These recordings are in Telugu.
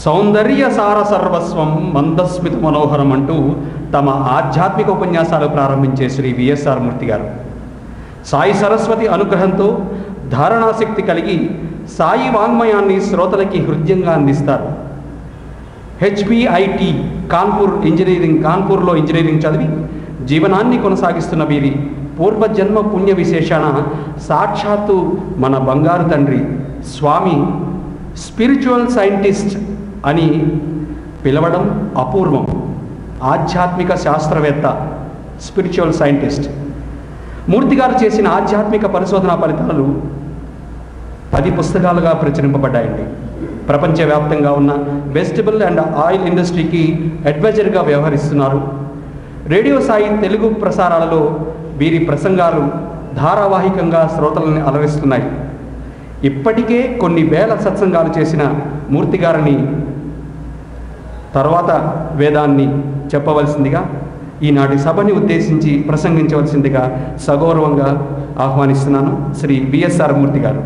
సౌందర్య సార సర్వస్వం మందస్మిత మనోహరం అంటూ తమ ఆధ్యాత్మిక ఉపన్యాసాలు ప్రారంభించే శ్రీ విఎస్ఆర్ మూర్తి గారు సాయి సరస్వతి అనుగ్రహంతో ధారణాశక్తి కలిగి సాయి వాంగ్మయాన్ని శ్రోతలకి హృదయంగా అందిస్తారు హెచ్బిఐటి కాన్పూర్ ఇంజనీరింగ్ కాన్పూర్లో ఇంజనీరింగ్ చదివి జీవనాన్ని కొనసాగిస్తున్న వీరి పూర్వజన్మ పుణ్య విశేషణ సాక్షాత్తు మన బంగారు తండ్రి స్వామి స్పిరిచువల్ సైంటిస్ట్ అని పిలవడం అపూర్వం ఆధ్యాత్మిక శాస్త్రవేత్త స్పిరిచువల్ సైంటిస్ట్ మూర్తి గారు చేసిన ఆధ్యాత్మిక పరిశోధనా ఫలితాలు పది పుస్తకాలుగా ప్రచురింపబడ్డాయండి ప్రపంచవ్యాప్తంగా ఉన్న వెజిటబుల్ అండ్ ఆయిల్ ఇండస్ట్రీకి అడ్వైజర్గా వ్యవహరిస్తున్నారు రేడియో సాయి తెలుగు ప్రసారాలలో వీరి ప్రసంగాలు ధారావాహికంగా శ్రోతలను అలరిస్తున్నాయి ఇప్పటికే కొన్ని వేల సత్సంగాలు చేసిన మూర్తి గారిని తర్వాత వేదాన్ని చెప్పవలసిందిగా ఈనాటి సభని ఉద్దేశించి ప్రసంగించవలసిందిగా సగౌరవంగా ఆహ్వానిస్తున్నాను శ్రీ బిఎస్ఆర్ మూర్తి గారు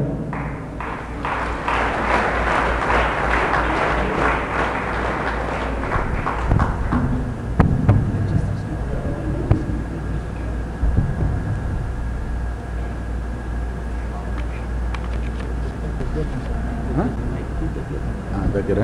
దగ్గర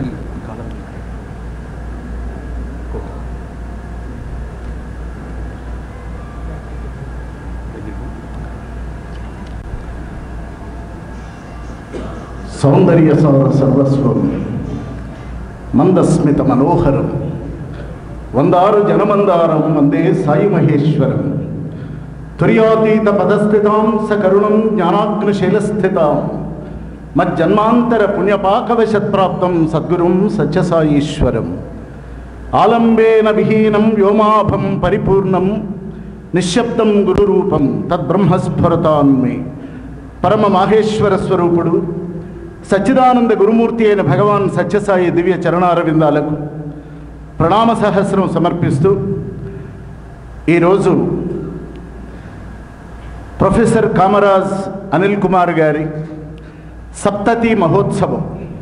సౌందర్య సౌర సర్వస్వం మందస్మిత మనోహరం వందారు జనమందారం వందే సాయి మహేశ్వరం తుర్యాతీత పదస్థితాం సకరుణం జ్ఞానాగ్నిశైలస్థితాం మజ్జన్మాంతర పుణ్యపాకవశత్ప్రాప్తం సద్గురుం సత్యసాయీశ్వరం ఆలంబేన విహీనం వ్యోమాభం పరిపూర్ణం నిశ్శబ్దం గురురూపం తద్బ్రహ్మస్ఫురతాన్మే పరమ మాహేశ్వర స్వరూపుడు సచ్చిదానంద గురుమూర్తి అయిన భగవాన్ సత్యసాయి దివ్య చరణారవిందాలకు ప్రణామ సహస్రం సమర్పిస్తూ ఈరోజు ప్రొఫెసర్ కామరాజ్ అనిల్ కుమార్ గారి సప్తతి మహోత్సవం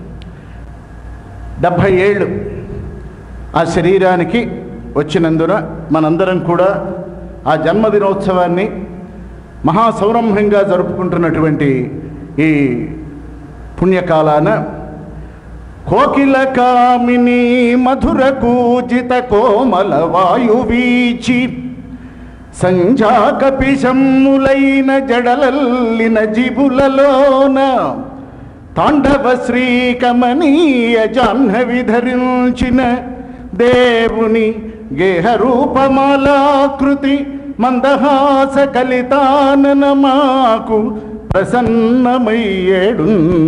డెబ్భై ఏళ్ళు ఆ శరీరానికి వచ్చినందున మనందరం కూడా ఆ జన్మదినోత్సవాన్ని మహాసౌరంభంగా జరుపుకుంటున్నటువంటి ఈ పుణ్యకాలాన కోకిల కామిని మధుర కూజిత కోమల వాయువీచి సంజాకపిశమ్ములైన జడలల్లిన జిబులలోన తాండవ శ్రీకమనీయ జాహ్నవి ధరించిన దేవుని గేహ రూపమాలాకృతి మందహాస కలితానన మాకు ప్రసన్నమయ్యేడు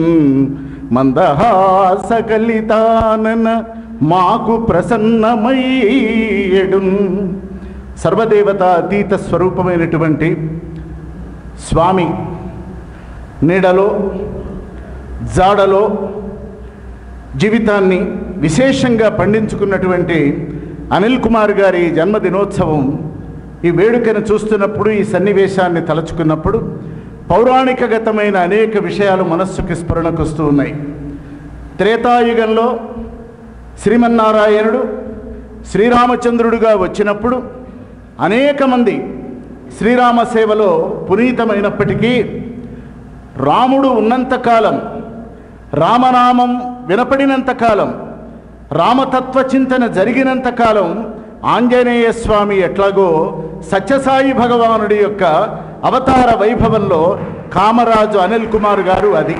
మందహాస కలితానన మాకు ప్రసన్నమయ్యేడు సర్వదేవత అతీత స్వరూపమైనటువంటి స్వామి నీడలో జాడలో జీవితాన్ని విశేషంగా పండించుకున్నటువంటి అనిల్ కుమార్ గారి జన్మదినోత్సవం ఈ వేడుకను చూస్తున్నప్పుడు ఈ సన్నివేశాన్ని తలచుకున్నప్పుడు పౌరాణికగతమైన అనేక విషయాలు మనస్సుకి స్ఫురణకు వస్తూ ఉన్నాయి త్రేతాయుగంలో శ్రీమన్నారాయణుడు శ్రీరామచంద్రుడుగా వచ్చినప్పుడు అనేక మంది శ్రీరామ సేవలో పునీతమైనప్పటికీ రాముడు ఉన్నంతకాలం రామనామం వినపడినంతకాలం రామతత్వ చింతన జరిగినంతకాలం ఆంజనేయ స్వామి ఎట్లాగో సత్యసాయి భగవానుడి యొక్క అవతార వైభవంలో కామరాజు అనిల్ కుమార్ గారు అది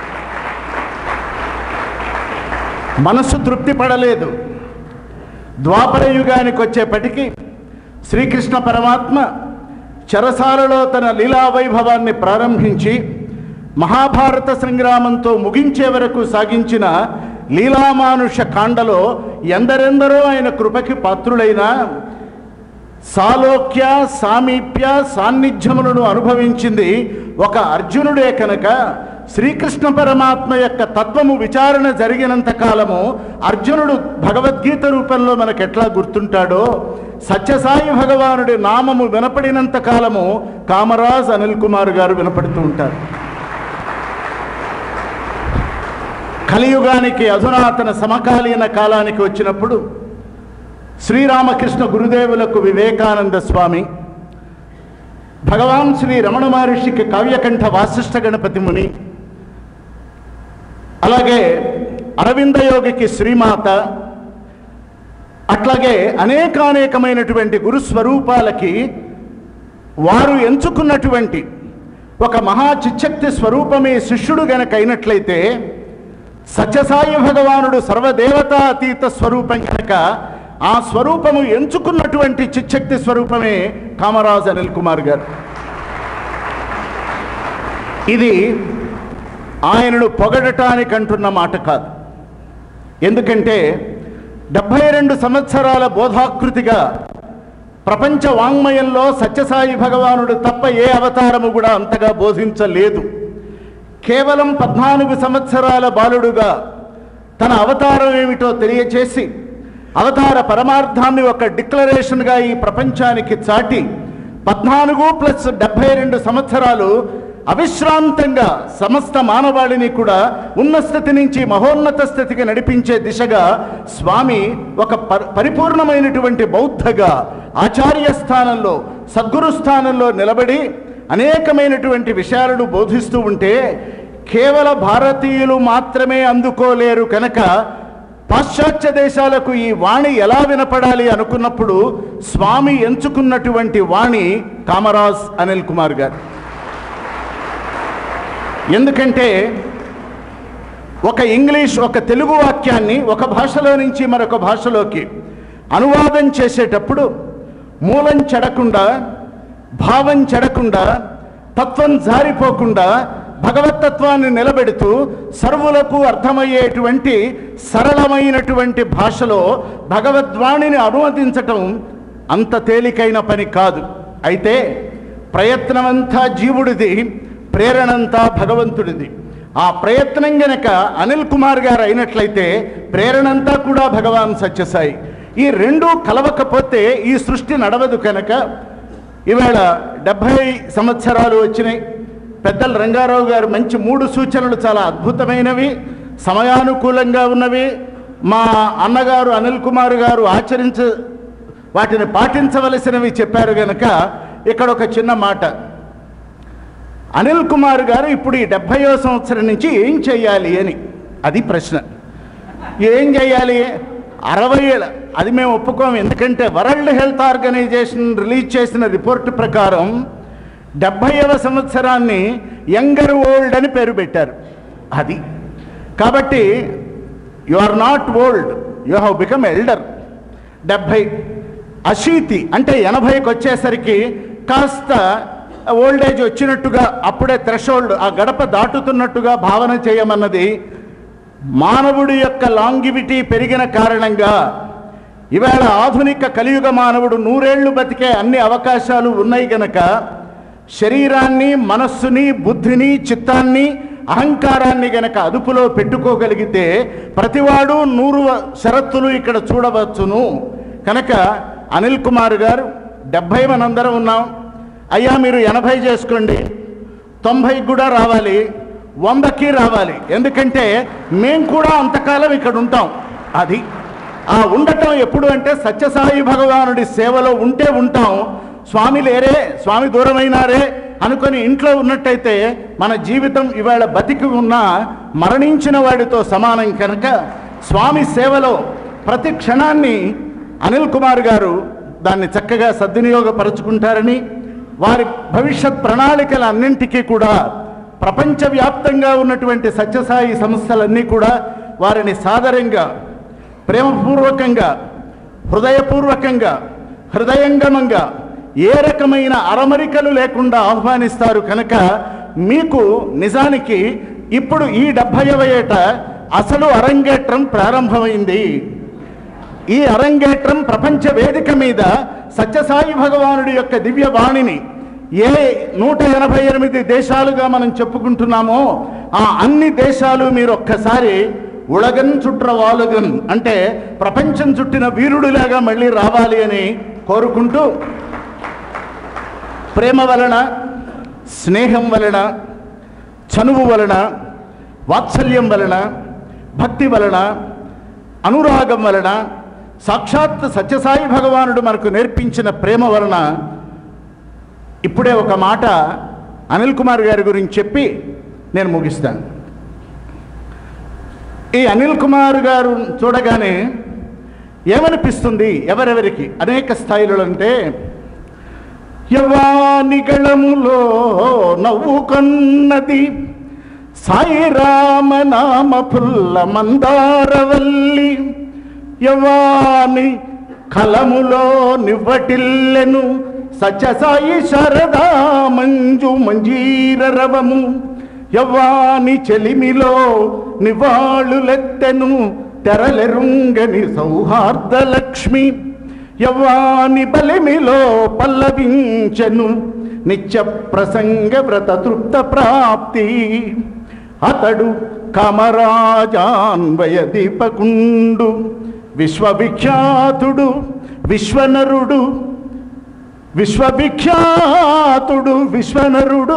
మనస్సు తృప్తి పడలేదు ద్వాపర యుగానికి వచ్చేపటికి శ్రీకృష్ణ పరమాత్మ చెరసాలలో తన లీలా వైభవాన్ని ప్రారంభించి మహాభారత సంగ్రామంతో ముగించే వరకు సాగించిన లీలామానుష కాండలో ఎందరెందరో ఆయన కృపకి పాత్రులైన సాలోక్య సామీప్య సాన్నిధ్యములను అనుభవించింది ఒక అర్జునుడే కనుక శ్రీకృష్ణ పరమాత్మ యొక్క తత్వము విచారణ జరిగినంత కాలము అర్జునుడు భగవద్గీత రూపంలో మనకు ఎట్లా గుర్తుంటాడో సత్యసాయి భగవానుడి నామము వినపడినంత కాలము కామరాజ్ అనిల్ కుమార్ గారు వినపడుతూ ఉంటారు కలియుగానికి అధునాతన సమకాలీన కాలానికి వచ్చినప్పుడు శ్రీరామకృష్ణ గురుదేవులకు వివేకానంద స్వామి భగవాన్ శ్రీ రమణ మహర్షికి కావ్యకంఠ వాసిష్ఠ గణపతి ముని అలాగే అరవింద యోగికి శ్రీమాత అట్లాగే అనేకానేకమైనటువంటి గురు స్వరూపాలకి వారు ఎంచుకున్నటువంటి ఒక మహా చిచ్చక్తి స్వరూపమే శిష్యుడు గనక అయినట్లయితే సత్యసాయి భగవానుడు సర్వదేవతా అతీత స్వరూపం కనుక ఆ స్వరూపము ఎంచుకున్నటువంటి చిచ్చక్తి స్వరూపమే కామరాజ్ అనిల్ కుమార్ గారు ఇది ఆయనను పొగడటానికి అంటున్న మాట కాదు ఎందుకంటే డెబ్భై రెండు సంవత్సరాల బోధాకృతిగా ప్రపంచ వాంగ్మయంలో సత్యసాయి భగవానుడు తప్ప ఏ అవతారము కూడా అంతగా బోధించలేదు కేవలం పద్నాలుగు సంవత్సరాల బాలుడుగా తన అవతారం ఏమిటో తెలియచేసి అవతార పరమార్థాన్ని ఒక డిక్లరేషన్గా ఈ ప్రపంచానికి చాటి పద్నాలుగు ప్లస్ డెబ్భై రెండు సంవత్సరాలు అవిశ్రాంతంగా సమస్త మానవాళిని కూడా ఉన్న స్థితి నుంచి మహోన్నత స్థితికి నడిపించే దిశగా స్వామి ఒక పరి- పరిపూర్ణమైనటువంటి బౌద్ధగా ఆచార్య స్థానంలో సద్గురు స్థానంలో నిలబడి అనేకమైనటువంటి విషయాలను బోధిస్తూ ఉంటే కేవల భారతీయులు మాత్రమే అందుకోలేరు కనుక పాశ్చాత్య దేశాలకు ఈ వాణి ఎలా వినపడాలి అనుకున్నప్పుడు స్వామి ఎంచుకున్నటువంటి వాణి కామరాజ్ అనిల్ కుమార్ గారు ఎందుకంటే ఒక ఇంగ్లీష్ ఒక తెలుగు వాక్యాన్ని ఒక భాషలో నుంచి మరొక భాషలోకి అనువాదం చేసేటప్పుడు మూలం చెడకుండా భావం చెడకుండా తత్వం జారిపోకుండా భగవతత్వాన్ని నిలబెడుతూ సర్వులకు అర్థమయ్యేటువంటి సరళమైనటువంటి భాషలో భగవద్వాణిని అనువదించటం అంత తేలికైన పని కాదు అయితే ప్రయత్నమంతా జీవుడిది ప్రేరణంతా భగవంతుడిది ఆ ప్రయత్నం గనక అనిల్ కుమార్ గారు అయినట్లయితే ప్రేరణంతా కూడా భగవాన్ సత్యసాయి ఈ రెండు కలవకపోతే ఈ సృష్టి నడవదు కనుక ఇవాళ డెబ్భై సంవత్సరాలు వచ్చినాయి పెద్దల రంగారావు గారు మంచి మూడు సూచనలు చాలా అద్భుతమైనవి సమయానుకూలంగా ఉన్నవి మా అన్నగారు అనిల్ కుమార్ గారు ఆచరించ వాటిని పాటించవలసినవి చెప్పారు గనక ఇక్కడ ఒక చిన్న మాట అనిల్ కుమార్ గారు ఇప్పుడు ఈ డెబ్భైవ సంవత్సరం నుంచి ఏం చేయాలి అని అది ప్రశ్న ఏం చేయాలి అరవై ఏళ్ళ అది మేము ఒప్పుకోము ఎందుకంటే వరల్డ్ హెల్త్ ఆర్గనైజేషన్ రిలీజ్ చేసిన రిపోర్ట్ ప్రకారం డెబ్భైవ సంవత్సరాన్ని యంగర్ ఓల్డ్ అని పేరు పెట్టారు అది కాబట్టి you are not old you have become elder డెబ్భై అశీతి అంటే ఎనభైకి వచ్చేసరికి కాస్త ఓల్డ్ ఏజ్ వచ్చినట్టుగా అప్పుడే థ్రెషోల్డ్ ఆ గడప దాటుతున్నట్టుగా భావన చేయమన్నది మానవుడి యొక్క లాంగివిటీ పెరిగిన కారణంగా ఇవాళ ఆధునిక కలియుగ మానవుడు నూరేళ్లు బతికే అన్ని అవకాశాలు ఉన్నాయి గనక శరీరాన్ని మనస్సుని బుద్ధిని చిత్తాన్ని అహంకారాన్ని గనక అదుపులో పెట్టుకోగలిగితే ప్రతివాడు నూరు షరత్తులు ఇక్కడ చూడవచ్చును కనుక అనిల్ కుమార్ గారు డెబ్భై మనందరం ఉన్నాం అయ్యా మీరు ఎనభై చేసుకోండి తొంభై కూడా రావాలి వందకి రావాలి ఎందుకంటే మేం కూడా అంతకాలం ఇక్కడ ఉంటాం అది ఆ ఉండటం ఎప్పుడు అంటే సత్యసాయి భగవానుడి సేవలో ఉంటే ఉంటాం స్వామి లేరే స్వామి దూరమైనారే అనుకొని ఇంట్లో ఉన్నట్టయితే మన జీవితం ఇవాళ బతికి ఉన్న మరణించిన వాడితో సమానం కనుక స్వామి సేవలో ప్రతి క్షణాన్ని అనిల్ కుమార్ గారు దాన్ని చక్కగా సద్వినియోగపరుచుకుంటారని వారి భవిష్యత్ ప్రణాళికలన్నింటికీ కూడా ప్రపంచవ్యాప్తంగా ఉన్నటువంటి సత్యసాయి సంస్థలన్నీ కూడా వారిని సాదరంగా ప్రేమపూర్వకంగా హృదయపూర్వకంగా హృదయంగమంగా ఏ రకమైన అరమరికలు లేకుండా ఆహ్వానిస్తారు కనుక మీకు నిజానికి ఇప్పుడు ఈ డెబ్భైవ ఏట అసలు అరంగేట్రం ప్రారంభమైంది ఈ అరంగేట్రం ప్రపంచ వేదిక మీద సత్యసాయి భగవానుడి యొక్క దివ్య వాణిని ఏ నూట ఎనభై ఎనిమిది దేశాలుగా మనం చెప్పుకుంటున్నామో ఆ అన్ని దేశాలు మీరు ఒక్కసారి ఉళగన్ చుట్ర వాలుగన్ అంటే ప్రపంచం చుట్టిన వీరుడిలాగా మళ్ళీ రావాలి అని కోరుకుంటూ ప్రేమ వలన స్నేహం వలన చనువు వలన వాత్సల్యం వలన భక్తి వలన అనురాగం వలన సాక్షాత్ సత్యసాయి భగవానుడు మనకు నేర్పించిన ప్రేమ వలన ఇప్పుడే ఒక మాట అనిల్ కుమార్ గారి గురించి చెప్పి నేను ముగిస్తాను ఈ అనిల్ కుమార్ గారు చూడగానే ఏమనిపిస్తుంది ఎవరెవరికి అనేక స్థాయిలో అంటే యవానిగళములో నవ్వుకొన్నది సాయిరామ నామ పుల్ల మందారవల్లి యవాని కలములో నివ్వటిల్లెను సత్యసాయి శరదా మంజు మంజీర రవము యవ్వాని చెలిమిలో నివాళులెత్తెను తెరలెరుంగని సౌహార్ద లక్ష్మి యవ్వాని బలిమిలో పల్లవించెను నిత్య ప్రసంగ వ్రత తృప్త ప్రాప్తి అతడు కమరాజాన్వయ దీపకుండు విశ్వవిఖ్యాతుడు విశ్వనరుడు విశ్వవిఖ్యాతుడు విశ్వనరుడు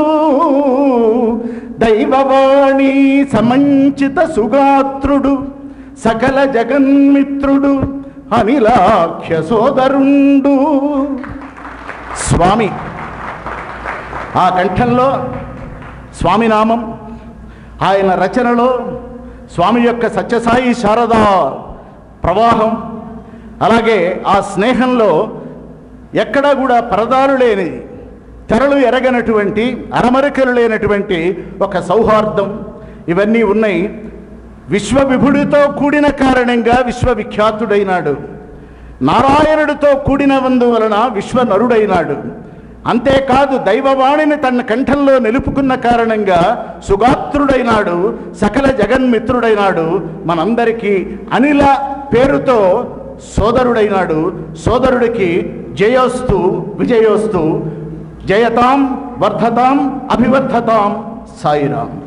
దైవవాణి సమంచిత సుగాత్రుడు సకల జగన్మిత్రుడు అనిలాఖ్య సోదరుండు స్వామి ఆ కంఠంలో స్వామి నామం ఆయన రచనలో స్వామి యొక్క సత్యసాయి శారదా ప్రవాహం అలాగే ఆ స్నేహంలో ఎక్కడా కూడా పరదాలు లేని తెరలు ఎరగనటువంటి అరమరికలు లేనటువంటి ఒక సౌహార్దం ఇవన్నీ ఉన్నాయి విశ్వవిభుడితో కూడిన కారణంగా విశ్వవిఖ్యాతుడైనాడు నారాయణుడితో కూడినందువలన విశ్వనరుడైనాడు అంతేకాదు దైవవాణిని తన కంఠంలో నిలుపుకున్న కారణంగా సుగాత్రుడైనాడు సకల జగన్మిత్రుడైనాడు మనందరికీ అనిల పేరుతో సోదరుడైనాడు సోదరుడికి జయోస్తు విజయోస్తు జయతాం వర్ధతాం అభివర్ధతాం సాయిరాం